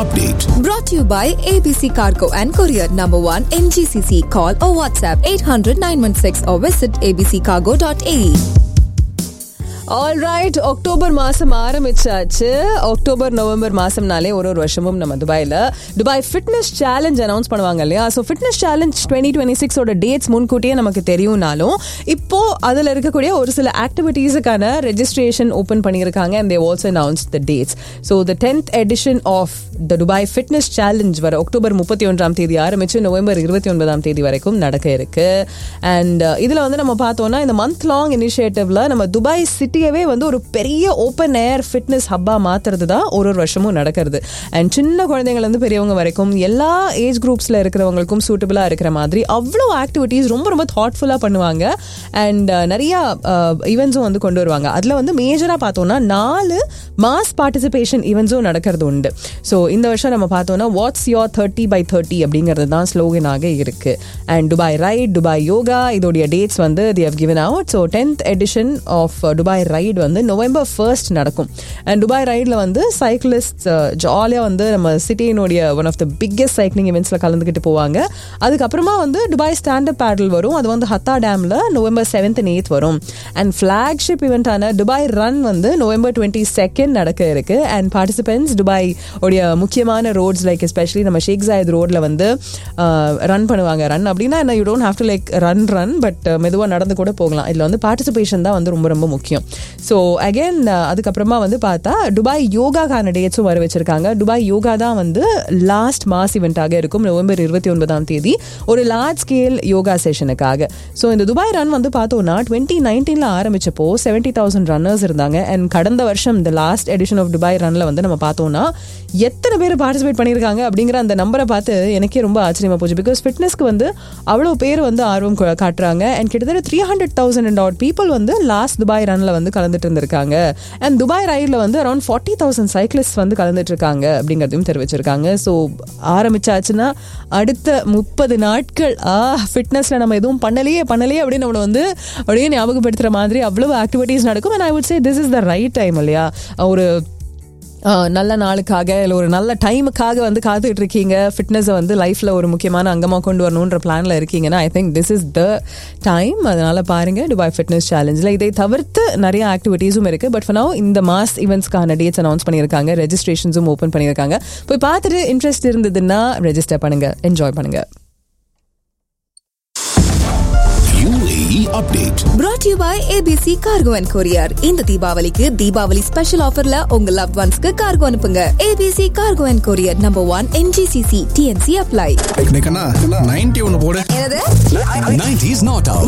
update. Brought to you by ABC Cargo and Courier Number 1 MGCC. Call or WhatsApp 800 916 or visit abccargo.ae. Alright October மாசம் ஆரம்பிச்சாச்சு October November மாசம்னாலே ஒரு ஒரு வருஷமும் நம்ம துபாயில துபாய் ஃபிட்னஸ் சேலஞ்ச் அனௌன்ஸ் பண்ணுவாங்க இல்லையா so fitness challenge twenty twenty சிக்ஸோட டேட்ஸ் முன்கூட்டியே நமக்கு தெரியும்னாலும் இப்போ அதில் இருக்கக்கூடிய ஒரு சில ஆக்டிவிட்டீஸுக்கான ரெஜிஸ்ட்ரேஷன் ஓப்பன் பண்ணியிருக்காங்க and they also announce the dates so the tenth edition of the Dubai fitness challenge வர அக்டோபர் முப்பத்தி ஒன்றாம் தேதி ஆரம்பிச்சு நவம்பர் இருபத்தி ஒன்பதாம் தேதி வரைக்கும் நடக்க இருக்கு அண்ட் இதில் வந்து நம்ம பார்த்தோம்னா இந்த மந்த் லாங் இனிஷியேட்டிவ்ல நம்ம துபாய் சிட்டியவே வந்து ஒரு பெரிய ஓப்பன் ஏர் ஃபிட்னஸ் ஹப்பா மாத்துறது தான் ஒரு ஒரு வருஷமும் நடக்கிறது அண்ட் சின்ன குழந்தைங்கள்லேருந்து பெரியவங்க வரைக்கும் எல்லா ஏஜ் குரூப்ஸில் இருக்கிறவங்களுக்கும் சூட்டபிளாக இருக்கிற மாதிரி அவ்வளோ ஆக்டிவிட்டீஸ் ரொம்ப ரொம்ப தாட்ஃபுல்லாக பண்ணுவாங்க அண்ட் நிறையா ஈவெண்ட்ஸும் வந்து கொண்டு வருவாங்க அதில் வந்து மேஜராக பார்த்தோம்னா நாலு மாஸ் பார்ட்டிசிபேஷன் ஈவெண்ட்ஸும் நடக்கிறது உண்டு ஸோ இந்த வருஷம் நம்ம பார்த்தோம்னா what's your thirty by thirty அப்படிங்கிறது தான் ஸ்லோகனாக இருக்கு and Dubai ride Dubai yoga இதோடைய டேட்ஸ் வந்து they have given out so tenth edition of Dubai ride வந்து நவம்பர் ஃபர்ஸ்ட் நடக்கும் அண்ட் துபாய் ரைடில் வந்து சைக்கிளிஸ்ட் ஜாலியாக வந்து நம்ம சிட்டியினுடைய one of the biggest cycling இவெண்ட்ஸில் கலந்துக்கிட்டு போவாங்க அதுக்கப்புறமா வந்து துபாய் ஸ்டாண்டப் பேடல் வரும் அது வந்து ஹத்தா டேமில் நவம்பர் செவன்த் அண்ட் எயித் வரும் அண்ட் ஃப்ளாக்ஷிப் இவெண்ட்டான துபாய் ரன் வந்து நவம்பர் டுவெண்ட்டி செகண்ட் நடக்க இருக்கு அண்ட் பார்ட்டிசிபென்ட்ஸ் துபாய் உடைய முக்கியமான ரோட்ஸ் லைக் எஸ்பெஷலி நம்ம ஷேக் ஜாயத் ரோட்ல வந்து ரன் பண்ணுவாங்க ரன் அப்படின்னா என்ன you don't have to like run run but மெதுவாக நடந்து கூட போகலாம் இதில் வந்து பார்ட்டிசிபேஷன் தான் வந்து ரொம்ப ரொம்ப முக்கியம் ஸோ அகெயின் அதுக்கப்புறமா வந்து பார்த்தா துபாய் யோகாக்கான டேட்ஸும் வர வச்சிருக்காங்க துபாய் யோகா தான் வந்து லாஸ்ட் மாஸ் இவெண்ட்டாக இருக்கும் நவம்பர் இருபத்தி ஒன்பதாம் தேதி ஒரு லார்ஜ் ஸ்கேல் யோகா செஷனுக்காக ஸோ இந்த துபாய் ரன் வந்து பார்த்தோம்னா டுவெண்ட்டி நைன்டீனில் ஆரம்பிச்சப்போ செவன்ட்டி தௌசண்ட் ரன்னர்ஸ் இருந்தாங்க அண்ட் கடந்த வருஷம் இந்த லாஸ்ட் எடிஷன் ஆஃப் துபாய் ரன்ல வந்து நம்ம பார்த்தோம்னா எத்தனை பேர் பார்ட்டிசிபேட் பண்ணியிருக்காங்க அப்படிங்கிற அந்த நம்பரை பார்த்து எனக்கே ரொம்ப ஆச்சரியமா போச்சு பிகாஸ் ஃபிட்னஸ்க்கு வந்து அவ்வளோ பேர் வந்து ஆர்வம் கா- காட்டுறாங்க அண்ட் கிட்டத்தட்ட three hundred thousand and odd people வந்து லாஸ்ட் துபாய் ரன்ல வந்து கலந்துட்டு இருந்திருக்காங்க அண்ட் துபாய் ரைடில் வந்து அரௌண்ட் ஃபார்ட்டி தௌசண்ட் சைக்கிளிஸ்ட் வந்து கலந்துட்டு இருக்காங்க அப்படிங்கிறதையும் தெரிவிச்சிருக்காங்க ஸோ ஆரம்பிச்சாச்சுன்னா அடுத்த முப்பது நாட்கள் ஆ ஃபிட்னஸ்ல நம்ம எதுவும் பண்ணலையே பண்ணலையே அப்படின்னு நம்மளை வந்து அப்படியே ஞாபகப்படுத்துற மாதிரி அவ்வளவு ஆக்டிவிட்டீஸ் நடக்கும் and I would say this is the right time இல்லையா ஒரு ஆஹ் நல்ல நாளுக்காக இல்லை ஒரு நல்ல டைமுக்காக வந்து காத்துக்கிட்டு இருக்கீங்க ஃபிட்னஸை வந்து லைஃப்பில் ஒரு முக்கியமான அங்கமாக கொண்டு வரணுன்ற பிளானில் இருக்கீங்கன்னா I think this is the time அதனால் பாருங்கள் துபாய் ஃபிட்னஸ் சேலஞ்சில் இதை தவிர்த்து நிறைய ஆக்டிவிட்டீஸும் இருக்குது பட் now இந்த மாஸ் ஈவெண்ட்ஸ்க்கான டேட்ஸ் அனௌன்ஸ் பண்ணியிருக்காங்க ரெஜிஸ்ட்ரேஷன்ஸும் ஓப்பன் பண்ணியிருக்காங்க போய் பார்த்துட்டு இன்ட்ரெஸ்ட் இருந்ததுன்னா ரெஜிஸ்டர் பண்ணுங்கள் என்ஜாய் பண்ணுங்கள் UAE update. Brought to you by ABC Cargo and Courier. இந்த தீபாவளிக்கு தீபாவளி ஸ்பெஷல் ஆஃபர்ல உங்க லவ் ஒன்ஸ்க்கு கார்கோ அனுப்புங்க ABC Cargo and Courier Number 1 MGCC TNC apply. Ninety ஒன்னு போடு என்னது 90s not out.